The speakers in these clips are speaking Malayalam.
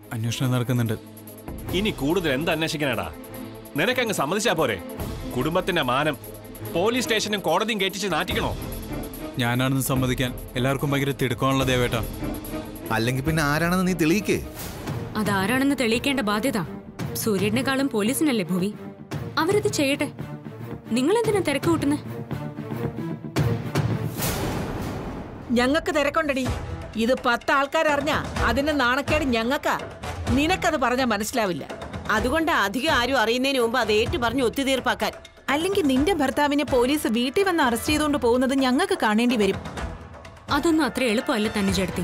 അന്വേഷണം നടക്കുന്നുണ്ട് ഇനി കൂടുതൽ എന്ത് അന്വേഷിക്കാനാടാ നിനക്കങ്ങ് സമ്മതിച്ചാ പോരെ കുടുംബത്തിന്റെ മാനം പോലീസ് സ്റ്റേഷനും കോടതിയും കയറ്റിച്ച് നാറ്റിക്കണോ ഞാനാണെന്ന് സമ്മതിക്കാൻ എല്ലാവർക്കും ഭയങ്കര തിടുക്കമുള്ള ദേവേട്ട അല്ലെങ്കിൽ പിന്നെ ആരാണെന്ന് നീ തെളിയിക്കേ അതാരാണെന്ന് തെളിയിക്കേണ്ട ബാധ്യത സൂര്യനെക്കാളും പോലീസിനല്ലേ ഭൂവി അവരത് ചെയ്യട്ടെ നിങ്ങൾ എന്തിനാ തിരക്ക് കൂട്ടുന്നത് ഞങ്ങൾക്ക് തിരക്കുണ്ടടി ഇത് പത്ത് ആൾക്കാരറിഞ്ഞാ അതിന്റെ നാണക്കേട് ഞങ്ങൾക്കാ നിനക്കത് പറഞ്ഞാൽ മനസ്സിലാവില്ല അതുകൊണ്ട് അധികം ആരും അറിയുന്നതിന് മുമ്പ് അത് ഏറ്റു പറഞ്ഞ് ഒത്തുതീർപ്പാക്കാൻ അല്ലെങ്കിൽ നിന്റെ ഭർത്താവിനെ പോലീസ് വീട്ടിൽ വന്ന് അറസ്റ്റ് ചെയ്തുകൊണ്ട് പോകുന്നത് ഞങ്ങൾക്ക് കാണേണ്ടി വരും അതൊന്നും അത്ര എളുപ്പമല്ല തന്നെ ചേട്ടത്തി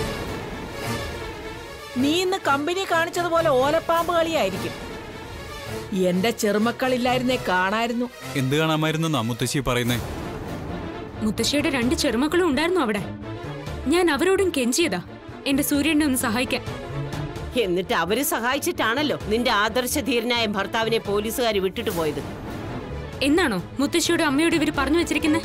നീ ഇന്ന് കമ്പനി കാണിച്ചതുപോലെ ഓലപ്പാമ്പ് കളിയായിരിക്കും എന്റെ ചെറുമക്കളില്ലായിരുന്നേ കാണായിരുന്നു എന്ത് കാണാമായിരുന്നെന്നാ മുത്തശ്ശി പറയുന്നേ മുത്തശ്ശിയുടെ രണ്ട് ചെറുമക്കളും ഉണ്ടായിരുന്നു അവിടെ ഞാൻ അവരോടും കെഞ്ചിയതാ എന്റെ സൂര്യനെ ഒന്ന് സഹായിക്കാൻ എന്നിട്ട് അവര് സഹായിച്ചിട്ടാണല്ലോ നിന്റെ ആദർശധീരനായ ഭർത്താവിനെ പോലീസുകാർ വിട്ടിട്ട് പോയത് എന്നാണോ മുത്തശ്ശിയോടും അമ്മയോടും ഇവര് പറഞ്ഞു വെച്ചിരിക്കുന്നത്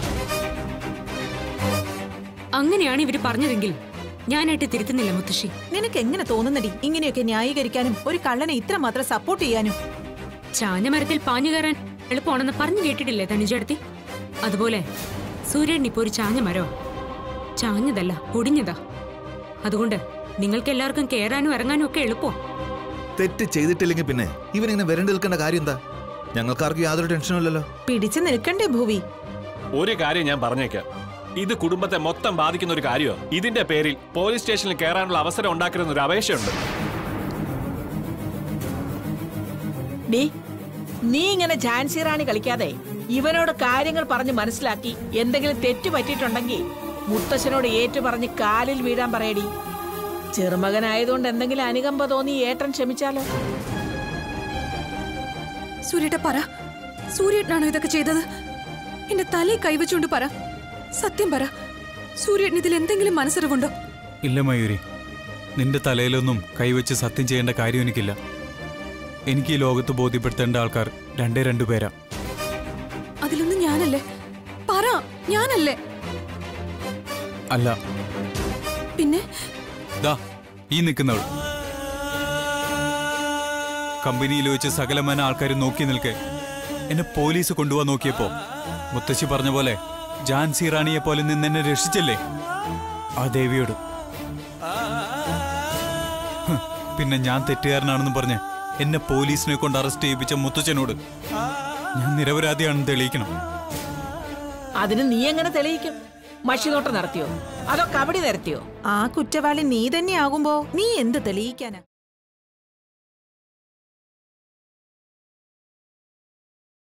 അങ്ങനെയാണ് ഇവര് പറഞ്ഞതെങ്കിൽ ഞാനായിട്ട് തിരുത്തുന്നില്ല മുത്തശ്ശി നിനക്ക് എങ്ങനെ തോന്നുന്നടി ഇങ്ങനെയൊക്കെ ന്യായീകരിക്കാനും ഒരു കള്ളനെ ഇത്രമാത്രം സപ്പോർട്ട് ചെയ്യാനും ചാഞ്ഞ മരത്തിൽ പാഞ്ഞു കയറാൻ എളുപ്പമാണെന്ന് പറഞ്ഞു കേട്ടിട്ടില്ലേ തനുജടുത്തി അതുപോലെ സൂര്യൻ ഇപ്പോ ഒരു ചാഞ്ഞ മരോ ചാഞ്ഞതല്ല ഒടിഞ്ഞതാ അതുകൊണ്ട് നിങ്ങൾക്ക് എല്ലാവർക്കും കയറാനും ഇറങ്ങാനും ഒക്കെ എളുപ്പോ തെറ്റ് ചെയ്തിട്ടില്ലെങ്കിൽ പിന്നെ ഇവനിങ്ങനെ വരണ്ടു നിൽക്കേണ്ട കാര്യം എന്താ ഞങ്ങൾക്കാർക്കും യാതൊരു ടെൻഷനും ഇല്ലല്ലോ പിടിച്ചു നിൽക്കണ്ടേ ഭൂവി ഒരു കാര്യം ഞാൻ പറഞ്ഞേക്കാം ഇത് കുടുംബത്തെ മൊത്തം ബാധിക്കുന്ന ഒരു കാര്യമോ ഇതിന്റെ പേരിൽ പോലീസ് സ്റ്റേഷനിൽ കയറാനുള്ള അവസരം ഉണ്ടാക്കരുന്ന ഒരു അപേക്ഷയുണ്ട് ഡീ നീ ഇങ്ങനെ ഝാൻസി റാണി കളിക്കാതെ ഇവനോട് കാര്യങ്ങൾ പറഞ്ഞ് മനസ്സിലാക്കി എന്തെങ്കിലും തെറ്റ് പറ്റിയിട്ടുണ്ടെങ്കിൽ മുത്തശ്ശനോട് ഏറ്റു പറഞ്ഞ് കാലിൽ വീഴാൻ പറയടി ചെറുമകനായതുകൊണ്ട് എന്തെങ്കിലും അനുകമ്പ തോന്നി ഏട്ടൻ ക്ഷമിച്ചാലോ സൂര്യേട്ട പറ സൂര്യേട്ടനാണോ ഇതൊക്കെ ചെയ്തത് എന്റെ തലയിൽ കൈവച്ചുകൊണ്ട് പറ സത്യം പറ സൂര്യേട്ടൻ ഇതിൽ എന്തെങ്കിലും മനസ്സറിവുണ്ടോ ഇല്ല മയൂരി നിന്റെ തലയിലൊന്നും കൈവച്ച് സത്യം ചെയ്യേണ്ട കാര്യം എനിക്കില്ല എനിക്ക് ഈ ലോകത്ത് ബോധ്യപ്പെടുത്തേണ്ട ആൾക്കാർ രണ്ടേ രണ്ടു പേരാ അതിലൊന്നും ഞാനല്ലേ പറ ഞാനല്ലേ അല്ല പിന്നെ ദാ ഈ നിൽക്കുന്നവൾ കമ്പനിയിൽ വെച്ച് സകലമാന ആൾക്കാർ നോക്കി നിൽക്കെ എന്നെ പോലീസ് കൊണ്ടുപോകാൻ നോക്കിയപ്പോ മുത്തശ്ശി പറഞ്ഞ പോലെ ജാൻസി റാണിയെ പോലെ നിന്ന് എന്നെ രക്ഷിച്ചല്ലേ ആ ദേവിയോട് ഹ്, പിന്നെ ഞാൻ തെറ്റുകാരനാണെന്ന് പറഞ്ഞ് എന്നെ പോലീസിനെ കൊണ്ട് അറസ്റ്റ് ചെയ്യിപ്പിച്ച മുത്തച്ഛനോട് ഞാൻ നിരപരാധിയാണെന്ന് തെളിയിക്കണം അതിന് നീ എങ്ങനെ തെളിയിക്കും മഷിനോട്ടം നടത്തിയോ അതോ കബഡി നിരത്തിയോ ആ കുറ്റവാളി നീ തന്നെയാകുമ്പോ നീ എന്ത് തെളിയിക്കാനാ